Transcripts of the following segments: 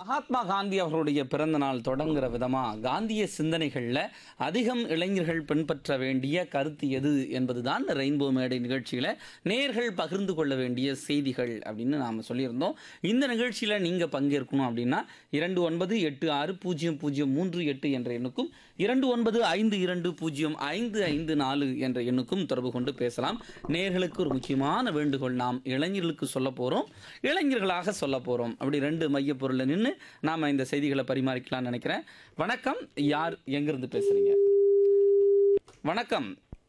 மகாத்மா காந்தி அவர்களுடைய பிறந்த நாள் தொடங்குற விதமா காந்திய சிந்தனைகளில் அதிகம் இளைஞர்கள் பின்பற்ற வேண்டிய கருத்து எது என்பதுதான் ரெயின்போ மேடை நிகழ்ச்சியில் நேர்கள் பகிர்ந்து கொள்ள வேண்டிய செய்திகள் அப்படின்னு நாம் சொல்லியிருந்தோம் இந்த நிகழ்ச்சியில் நீங்கள் பங்கேற்கணும் அப்படின்னா இரண்டு ஒன்பது எட்டு ஆறு பூஜ்ஜியம் பூஜ்ஜியம் மூன்று எட்டு என்ற எண்ணுக்கும் இரண்டு ஒன்பது ஐந்து இரண்டு பூஜ்ஜியம் ஐந்து ஐந்து நாலு என்ற எண்ணுக்கும் தொடர்பு கொண்டு பேசலாம் நேர்களுக்கு ஒரு முக்கியமான வேண்டுகோள் நாம் இளைஞர்களுக்கு சொல்ல போகிறோம் இளைஞர்களாக சொல்ல போகிறோம் அப்படி ரெண்டு மையப்பொருளில் நின்று நாம் இந்த செய்திகளை பரிமாறிக்கலாம்னு நினைக்கிறேன் வணக்கம் யார் எங்கிருந்து பேசுறீங்க வணக்கம்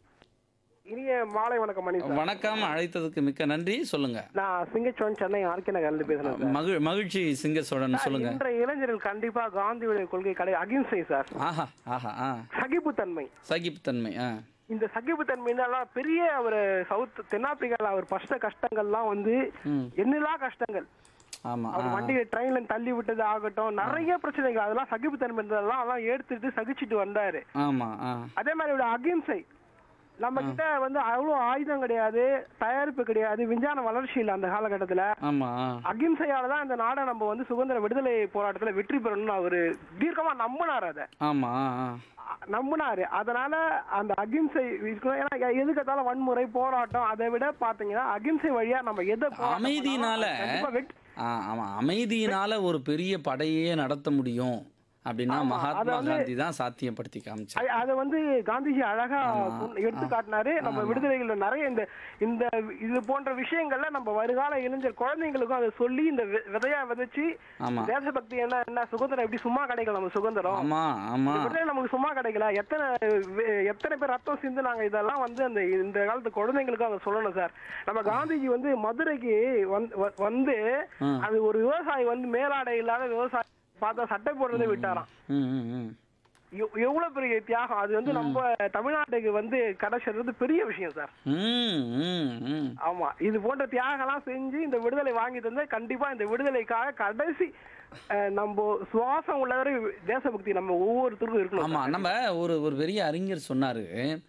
இனிய மாலை வணக்கம் மணி சார் வணக்கம் அழைத்ததுக்கு மிக்க நன்றி சொல்லுங்க நான் சிங்கச்சோன் சென்னை ஆர்கே நகர்ல பேசுறேன் சார் மகிழ் மகிழ்ச்சி சிங்க சோழன் சொல்லுங்க இன்றைய இளைஞர்கள் கண்டிப்பா காந்தியுடைய கொள்கை கடை அகிம்சை சார் ஆஹா ஆஹா ஆ சகிப்புத்தன்மை சகிப்புத்தன்மை ஆ இந்த சகிப்புத்தன்மைனால பெரிய ஒரு சவுத் தென்னாப்பிரிக்கால அவர் பட்ட கஷ்டங்கள்லாம் வந்து ம் என்னெல்லா கஷ்டங்கள் ஆமாம் அவர் வண்டியை ட்ரெயின்ல தள்ளி விட்டது ஆகட்டும் நிறைய பிரச்சனைகள் அதெல்லாம் சகிப்புத்தன்மை இருந்ததெல்லாம் அதெல்லாம் எடுத்துட்டு சகிச்சுட்டு வந்தாரு ஆமாம் ஆ அதே மாதிரி ஒரு அகிம்சை நம்ம கிட்ட வந்து அவ்வளவு ஆயுதம் கிடையாது தயாரிப்பு கிடையாது விஞ்ஞான வளர்ச்சி இல்லை அந்த காலகட்டத்துல ஆமாம் ஆ அகிம்சையால தான் இந்த நாடை நம்ம வந்து சுதந்திர விடுதலை போராட்டத்துல வெற்றி பெறணும்னு அவரு தீர்க்கமா நம்பினார் அதை ஆமாம் ஆ ஆ அ- நம்பினாரு அதனால அந்த அகிம்சை இருக்கணும். ஏன்னா எதுக்கத்தாலும் வன்முறை போராட்டம் அதை விட பாத்தீங்கன்னா அகிம்சை வழியா நம்ம எதை போராட்டம் அமைதியினால பண்ணாலும் கண்டிப்பா வெற்றி- ஆ ஆமாம் அமைதியினால ஒரு பெரிய படையே நடத்த முடியும் அப்படின்னா ஆமா, மகாத்மா அதை வந்து- காந்தி தான் சாத்தியப்படுத்தி காமிச்சார் அ- அதை வந்து காந்திஜி அழகா சொன்ன- எடுத்து காட்டினாரு நம்ம விடுதலைகள்ல நிறைய இந்த இந்த இது போன்ற விஷயங்கள்ல நம்ம வருகால இளைஞர் குழந்தைங்களுக்கும் அதை சொல்லி இந்த வி- விதையா விதைச்சு ஆமா தேசபக்தி என்ன என்ன சுதந்திரம் எப்படி சும்மா கிடைக்கும் நம்ம சுதந்திரம் ஆமா ஆமா இந்த விடுதலை நமக்கு சும்மா கிடைக்கல எத்தனை வே- எத்தனை பேர் ரத்தம் சிந்துனாங்க இதெல்லாம் வந்து அந்த இந்த காலத்து குழந்தைங்களுக்கு அதை சொல்லணும் சார் நம்ம காந்திஜி வந்து மதுரைக்கு வந்து வ- வந்து ம். அது ஒரு விவசாயி வந்து மேலாடை இல்லாத விவசாயி பார்த்தா சட்டை போடுறதை விட்டாராம் ம் ம் ம் எவ்- எவ்வளவு பெரிய தியாகம் அது வந்து நம்ம தமிழ்நாட்டுக்கு வந்து கிடைச்சது பெரிய விஷயம் சார் ம் ம் ம் ஆமா இது போன்ற தியாகம்லாம் செஞ்சு இந்த விடுதலை வாங்கி தந்து கண்டிப்பா இந்த விடுதலைக்காக கடைசி அஹ், நம்ம சுவாசம் உள்ளவரை தேசபக்தி நம்ம ஒவ்வொருத்தருக்கும் இருக்கணும் ஆமா நம்ம ஒரு ஒரு பெரிய அறிஞர் சொன்னாரு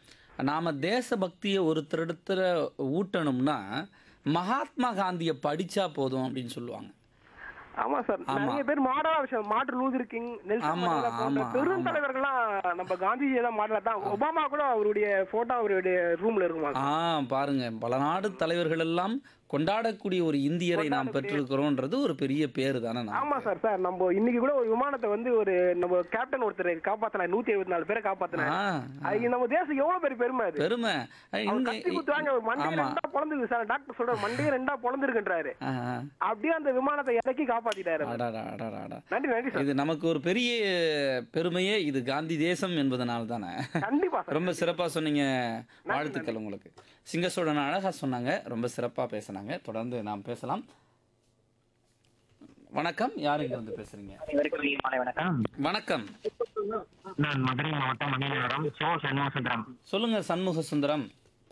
நாம தேசபக்தியை ஒருத்தரிடத்துல ஊட்டணும்னா மகாத்மா காந்தியை படிச்சா போதும் அப்படின்னு சொல்லுவாங்க ஆமா சார் ஆமா. நிறைய பேர் மாடலா விஷயம் மார்ட்டின் லூதர் கிங் நெல்சன் ஆமா, மண்டேலா போன்ற ஆமா, பெருந்தலைவர்கள்லாம் நம்ம காந்திஜியை தான் மாடலா தான் ஒபாமா கூட அவருடைய போட்டோ அவருடைய ரூம்ல இருக்குமா ஆ பாருங்க பல நாடு தலைவர்கள் எல்லாம் கொண்டாடக்கூடிய ஒரு இந்தியரை நாம் பெற்றிருக்கிறோன்றது ஒரு பெரிய பேரு தானே நான் ஆமா சார் சார் நம்ம இன்னைக்கு கூட ஒரு விமானத்தை வந்து ஒரு நம்ம கேப்டன் ஒருத்தர் காப்பாத்தினார் நூத்தி எழுபத்தி நாலு பேரை காப்பாத்தினார் ஆ அது நம்ம தேசம் எவ்வளவு பெரிய பெருமை அது பெருமை அவர் இந்த கத்தி குத்துவாங்க அவர் மண்டையை ஆமா ரெண்டா பொழந்துருக்கு சார் டாக்டர் சொல்ற மண்டையை ரெண்டா பொழந்துருக்குன்றாரு ஆ, ஆ. அப்படியே அந்த விமானத்தை இறக்கி காப்பாத்திட்டாரு அவர். அடாடா, அடாடா, அடா. நன்றி நன்றி சார் இது நமக்கு ஒரு பெரிய பெருமையே இது காந்தி தேசம் என்பதனால தானே கண்டிப்பா சார் ரொம்ப சிறப்பா சொன்னீங்க வாழ்த்துக்கள் உங்களுக்கு சிங்கசோழன் அழகா சொன்னாங்க ரொம்ப சிறப்பா பேசுனாங்க தொடர்ந்து நாம் பேசலாம் வணக்கம் யார் இங்க வந்து பேசுறீங்க அனைவருக்கும் இனிய மாலை வணக்கம் வணக்கம் நான் மதுரை மாவட்டம் மணிநகரம் சோ சண்முகசுந்தரம் சொல்லுங்க சண்முக சுந்தரம்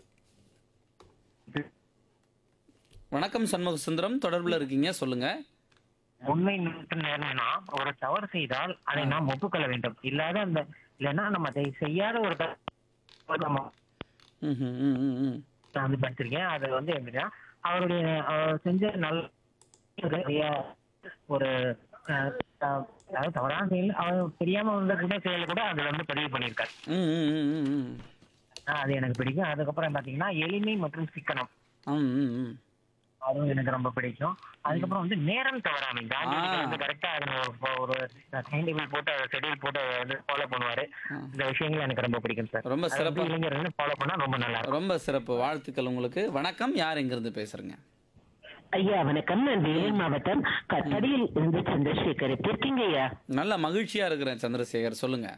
வணக்கம் சண்முக சுந்தரம் தொடர்புல இருக்கீங்க சொல்லுங்க உண்மை நிமித்தம் நேரம்னா ஒரு தவறு செய்தால் அதை நாம் ஒப்புக்கொள்ள வேண்டும் இல்லாத அந்த இல்லைன்னா நம்ம அதை செய்யாத ஒரு தவறு நம்ம ம் ம், ம், ம், ம். நான் வந்து படிச்சிருக்கேன் அது வந்து எப்படின்னா அவருடைய அவர் செஞ்ச நல்ல ஒரு அஹ், அஹ், அதாவது தவறான செயல் அவர் தெரியாம வந்த கூட செயல் கூட அதுல வந்து பதிவு பண்ணியிருக்காரு ம், ம், ம், ம், ம். அஹ், அது எனக்கு பிடிக்கும் அதுக்கப்புறம் பாத்தீங்கன்னா எளிமை மற்றும் சிக்கனம் ம், ம், ம். அதுவும் எனக்கு ரொம்ப பிடிக்கும் அதுக்கப்புறம் வந்து நேரம் தவறாமை காந்தி ஆ. வந்து கரெக்டா அதுல ஒரு ஒரு டைம் டேபிள் போட்டு ஷெட்யூல் போட்டு அதை வந்து ஃபாலோ பண்ணுவாரு இந்த விஷயங்கள் எனக்கு ரொம்ப பிடிக்கும் சார் ரொம்ப அது சிறப்பா வந்து இளைஞர்கள் ஃபாலோ பண்ணா ரொம்ப நல்லா இருக்கும் ரொம்ப சிறப்பு வாழ்த்துக்கள் உங்களுக்கு வணக்கம் யார் எங்கிருந்து பேசுறீங்க ஐயா வணக்கம் நான் வேலூர் மாவட்டம் கட்டடியில் இருந்து சந்திரசேகர் எப்படி இருக்கீங்க ஐயா நல்ல மகிழ்ச்சியா இருக்கிறேன் சந்திரசேகர் சொல்லுங்க